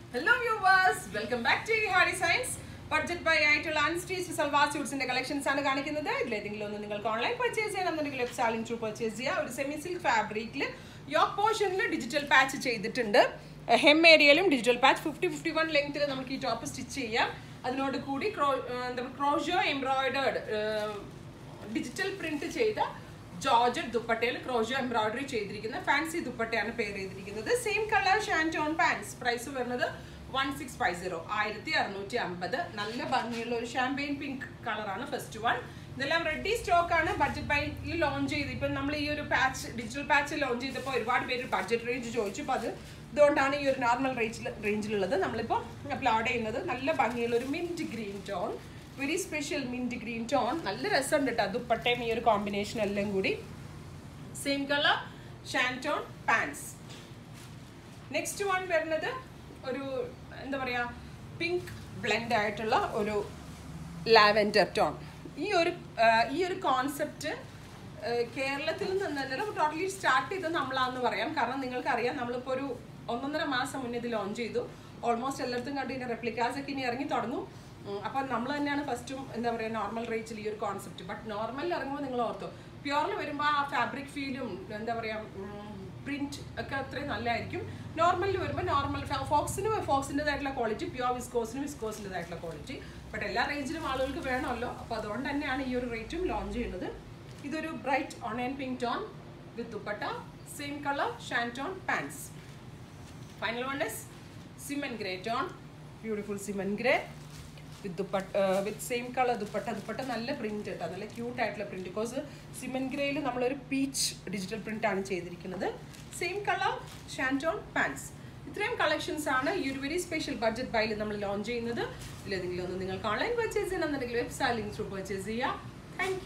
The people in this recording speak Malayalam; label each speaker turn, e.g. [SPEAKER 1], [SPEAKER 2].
[SPEAKER 1] hello viewers welcome back to Hari science budget buy ആയിട്ടുള്ള അൺസ്റ്റിച്ച് സൽവാർ സ്യൂട്ട്സിന്റെ കളക്ഷൻസ് ആണ് കാണിക്കുന്നത് ഇതിലേതെങ്കിലും ഒന്ന് നിങ്ങൾക്ക് ഓൺലൈൻ പർച്ചേസ് ചെയ്യണമെന്നുണ്ടെങ്കിൽ വെബ്സാലിംഗ് ത്രൂ പർച്ചേസ് ചെയ്യുക ഒരു സെമി സിൽക്ക് ഫാബ്രിക്കിൽ യോക്ക് പോർഷനിൽ ഡിജിറ്റൽ പാച്ച് ചെയ്തിട്ടുണ്ട് ഹെം ഏരിയയിലും digital patch fifty fifty one ലെങ്ത്തിൽ നമുക്ക് ഈ ടോപ്പ് സ്റ്റിച്ച് ചെയ്യാം അതിനോട് കൂടി ക്രോ എന്താ ക്രോഷോ എംബ്രോയിഡേർഡ് ഡിജിറ്റൽ പ്രിന്റ് ചെയ്ത ജോർജറ്റ് ദുപ്പട്ടയിൽ ക്രോഷോ എംബ്രോയിഡറി ചെയ്തിരിക്കുന്ന ഫാൻസി ദുപ്പട്ടയാണ് പേര് ചെയ്തിരിക്കുന്നത് same colour shantoon pants price വരുന്നത് വൺ സിക്സ് ഫൈവ് സീറോ ആയിരത്തി അറുന്നൂറ്റി അമ്പത് നല്ല ഭംഗിയുള്ള ഒരു ഷാമ്പെയിൻ പിങ്ക് കളറാണ് ഫസ്റ്റ് വൺ ഇതെല്ലാം റെഡി സ്റ്റോക്ക് ആണ് ബഡ്ജറ്റ് ബൈയിൽ ലോഞ്ച് ചെയ്ത് ഇപ്പം നമ്മൾ ഈ ഒരു പാച്ച് ഡിജിറ്റൽ പാച്ച് ലോഞ്ച് ചെയ്തപ്പോൾ ഒരുപാട് പേര് ബഡ്ജറ്റ് റേഞ്ച് ചോദിച്ചു അപ്പോൾ അത് ഇതുകൊണ്ടാണ് ഈ ഒരു നോർമൽ റേഞ്ചിൽ റേഞ്ചിലുള്ളത് നമ്മളിപ്പോൾ അപ്ലോഡ് ചെയ്യുന്നത് നല്ല ഭംഗിയുള്ള ഒരു mint green tone very special mint green tone നല്ല രസമുണ്ട് കേട്ടോ ദുപ്പട്ടയും ഈ ഒരു കോമ്പിനേഷൻ എല്ലാം കൂടി same colour shantoon pants next one വരുന്നത് ഒരു എന്താ പറയുക പിങ്ക് ബ്ലെൻഡ് ആയിട്ടുള്ള ഒരു ലാവൻഡർ ടോൺ ഈ ഒരു ആ, ഈ ഒരു കോൺസെപ്റ്റ് കേരളത്തിൽ നിന്ന് തന്നെ ടോട്ടലി സ്റ്റാർട്ട് ചെയ്തത് നമ്മളാന്ന് പറയാം കാരണം നിങ്ങൾക്കറിയാം നമ്മളിപ്പോൾ ഒരു ഒന്നൊന്നര മാസം മുന്നേ ഇത് ലോഞ്ച് ചെയ്തു ഓൾമോസ്റ്റ് എല്ലായിടത്തും കണ്ടു ഇതിൻ്റെ റെപ്ലിക്കാസ് ഒക്കെ ഇനി ഇറങ്ങി തുടങ്ങും ഉം, അപ്പം നമ്മൾ തന്നെയാണ് ഫസ്റ്റും എന്താ പറയുക നോർമൽ റേറ്റിൽ ഈ ഒരു കോൺസെപ്റ്റ് ബട്ട് നോർമലിൽ ഇറങ്ങുമ്പോൾ നിങ്ങൾ ഓർത്തോ പ്യുവറിൽ വരുമ്പോൾ ആ ഫാബ്രിക് ഫീലും എന്താ പറയുക പ്രിന്റ് ഒക്കെ അത്രയും നല്ലതായിരിക്കും നോർമലിൽ വരുമ്പോൾ നോർമൽ ഫോക്സിന് ഫോക്സിൻ്റെതായിട്ടുള്ള ക്വാളിറ്റി പ്യുവർ വിസ്കോസിന് വിസ്കോസിൻ്റെതായിട്ടുള്ള ക്വാളിറ്റി ബട്ട് എല്ലാ റേഞ്ചിലും ആളുകൾക്ക് വേണമല്ലോ അപ്പോൾ അതുകൊണ്ട് തന്നെയാണ് ഈ ഒരു റേറ്റും ലോഞ്ച് ചെയ്യുന്നത് ഇതൊരു bright on pink tone with dupatta same colour shantoon pants final one is cement grey tone beautiful cement grey with dupatta with same colour dupatta dupatta നല്ല പ്രിന്റ് കേട്ടോ നല്ല ക്യൂട്ട് ആയിട്ടുള്ള പ്രിന്റ് ബിക്കോസ് സിമൻ ഗ്രേയിൽ നമ്മളൊരു പീച്ച് ഡിജിറ്റൽ പ്രിന്റ് ആണ് ചെയ്തിരിക്കുന്നത് സെയിം കളർ ഷാൻറ്റോൺ പാൻസ് ഇത്രയും കളക്ഷൻസ് ആണ് ഈ ഒരു വെരി സ്പെഷ്യൽ ബഡ്ജറ്റ് ബൈയിൽ നമ്മൾ ലോഞ്ച് ചെയ്യുന്നത് ഇതിലേതെങ്കിലും ഒന്ന് നിങ്ങൾക്ക് ഓൺലൈൻ പർച്ചേസ് ചെയ്യണമെന്നുണ്ടെങ്കിൽ വെബ്സൈറ്റ് ലിങ്ക് ത്രൂ പർച്ചേസ് ചെയ്യുക താങ്ക്